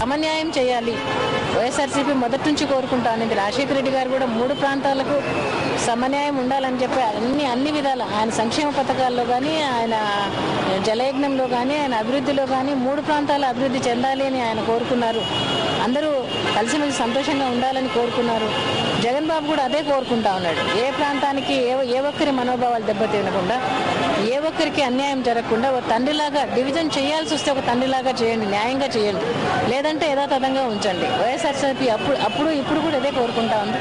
సమన్యాయం చేయాలి వైఎస్ఆర్సీపీ మొదటి నుంచి కోరుకుంటా అనేది రాజశేఖర రెడ్డి గారు కూడా మూడు ప్రాంతాలకు సమన్యాయం ఉండాలని చెప్పి అన్ని అన్ని విధాల ఆయన సంక్షేమ పథకాల్లో కానీ ఆయన జలయజ్ఞంలో కానీ ఆయన అభివృద్ధిలో కానీ మూడు ప్రాంతాల అభివృద్ధి చెందాలి అని ఆయన కోరుకున్నారు అందరూ కలిసిమెలిసి సంతోషంగా ఉండాలని కోరుకున్నారు జగన్ బాబు కూడా అదే కోరుకుంటా ఉన్నాడు ఏ ప్రాంతానికి ఏ ఏ ఒక్కరి మనోభావాలు దెబ్బతినకుండా ఏ ఒక్కరికి అన్యాయం జరగకుండా ఒక తండ్రిలాగా డివిజన్ చేయాల్సి వస్తే ఒక తండ్రిలాగా చేయండి న్యాయంగా చేయండి లేదంటే యథాతథంగా ఉంచండి వైఎస్ఆర్సీపీ అప్పుడు అప్పుడు ఇప్పుడు కూడా ఇదే కోరుకుంటా ఉంది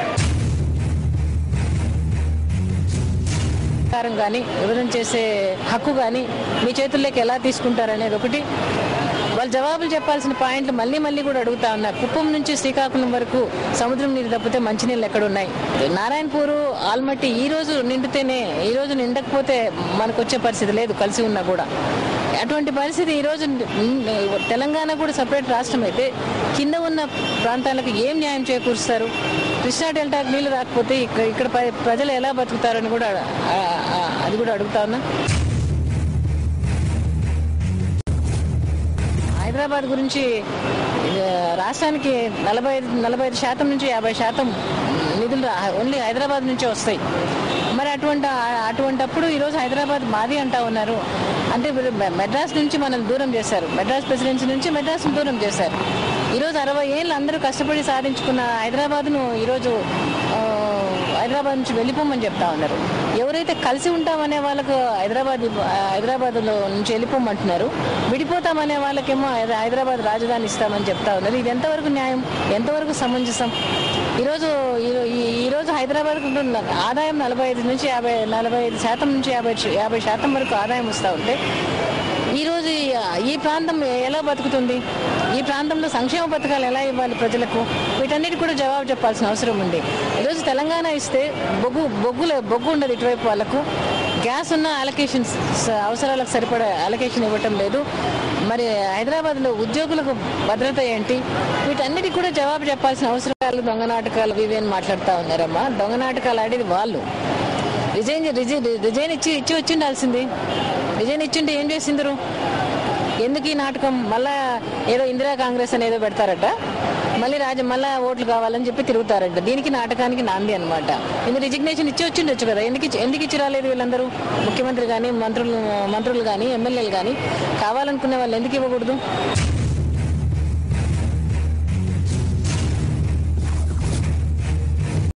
అధికారం కానీ విభజన చేసే హక్కు కానీ మీ చేతుల్లోకి ఎలా తీసుకుంటారనేది ఒకటి వాళ్ళు జవాబులు చెప్పాల్సిన పాయింట్లు మళ్ళీ మళ్ళీ కూడా అడుగుతా ఉన్నారు కుప్పం నుంచి శ్రీకాకుళం వరకు సముద్రం నీరు తప్పితే మంచినీళ్ళు ఎక్కడ ఉన్నాయి నారాయణపూర్ ఆల్మట్టి ఈ రోజు నిండితేనే ఈ రోజు నిండకపోతే మనకు వచ్చే పరిస్థితి లేదు కలిసి ఉన్నా కూడా అటువంటి పరిస్థితి ఈ రోజు తెలంగాణ కూడా సపరేట్ రాష్ట్రం అయితే కింద ఉన్న ప్రాంతాలకు ఏం న్యాయం చేకూరుస్తారు కృష్ణా డెల్టాకు నీళ్లు రాకపోతే ఇక్కడ ఇక్కడ ప్ర- ప్రజలు ఎలా బతుకుతారని కూడా ఆ, ఆ, అది కూడా అడుగుతా ఉన్నా హైదరాబాద్ గురించి ఇది, రాష్ట్రానికి నలభై ఐదు నలభై ఐదు శాతం నుంచి యాభై శాతం నిధులు రా- ఓన్లీ హైదరాబాద్ నుంచే వస్తాయి మరి అటువంటి అటువంటప్పుడు ఈరోజు హైదరాబాద్ మాది అంటా ఉన్నారు అంటే వీళ్ళు మె- మెడ్రాస్ నుంచి మనం దూరం చేశారు మెడ్రాస్ ప్రెసిడెన్సీ నుంచి మెడ్రాస్ దూరం చేశారు ఈరోజు అరవై ఏళ్ళు అందరూ కష్టపడి సాధించుకున్న హైదరాబాద్ను ఈరోజు ఆ, హైదరాబాద్ నుంచి వెళ్ళిపోమని చెప్తా ఉన్నారు ఎవరైతే కలిసి ఉంటామనే వాళ్ళకు హైదరాబాద్ ఇవ్వ- హైదరాబాద్లో నుంచి వెళ్ళిపోమంటున్నారు విడిపోతామనే వాళ్ళకేమో హైద- హైదరాబాద్ రాజధాని ఇస్తామని చెప్తా ఉన్నారు ఇది ఎంతవరకు న్యాయం ఎంతవరకు సమంజసం ఈరోజు ఈ- ఈ- ఈరోజు హైదరాబాద్ ఆదాయం నలభై ఐదు నుంచి యాభై నలభై ఐదు శాతం నుంచి యాభై యాభై శాతం వరకు ఆదాయం వస్తూ ఉంటే ఈరోజు ఈ- ఈ ప్రాంతం ఎలా బతుకుతుంది ఈ ప్రాంతంలో సంక్షేమ పథకాలు ఎలా ఇవ్వాలి ప్రజలకు వీటన్నిటి కూడా జవాబు చెప్పాల్సిన అవసరం ఉంది ఈరోజు తెలంగాణ ఇస్తే బొగ్గు బొగ్గుల బొగ్గు ఉండదు ఇటువైపు వాళ్ళకు గ్యాస్ ఉన్న అలొకేషన్స్ అవసరాలకు సరిపడా అలొకేషన్ ఇవ్వటం లేదు మరి హైదరాబాద్లో ఉద్యోగులకు భద్రత ఏంటి వీటన్నిటికి కూడా జవాబు చెప్పాల్సిన అవసరాలు దొంగ నాటకాలు ఇవి అని మాట్లాడుతూ ఉన్నారమ్మా దొంగ నాటకాలు ఆడేది వాళ్ళు రిజైన్ రిజైన్ రిజైన్ ఇచ్చి ఇచ్చి వచ్చిండాల్సింది రిజైన్ ఇచ్చింటే ఏం చేసిందరు ఎందుకు ఈ నాటకం మళ్ళా ఏదో ఇందిరా కాంగ్రెస్ అని ఏదో పెడతారట మళ్ళీ రాజ మళ్ళా ఓట్లు కావాలని చెప్పి తిరుగుతారట దీనికి నాటకానికి నాంది అనమాట ఇందు రిజిగ్నేషన్ ఇచ్చి వచ్చిండొచ్చు కదా ఎందుకు ఇచ్చి ఎందుకు ఇచ్చి రాలేదు వీళ్ళందరూ ముఖ్యమంత్రి కానీ మంత్రులు మంత్రులు కానీ ఎమ్మెల్యేలు కానీ కావాలనుకునే వాళ్ళు ఎందుకు ఇవ్వకూడదు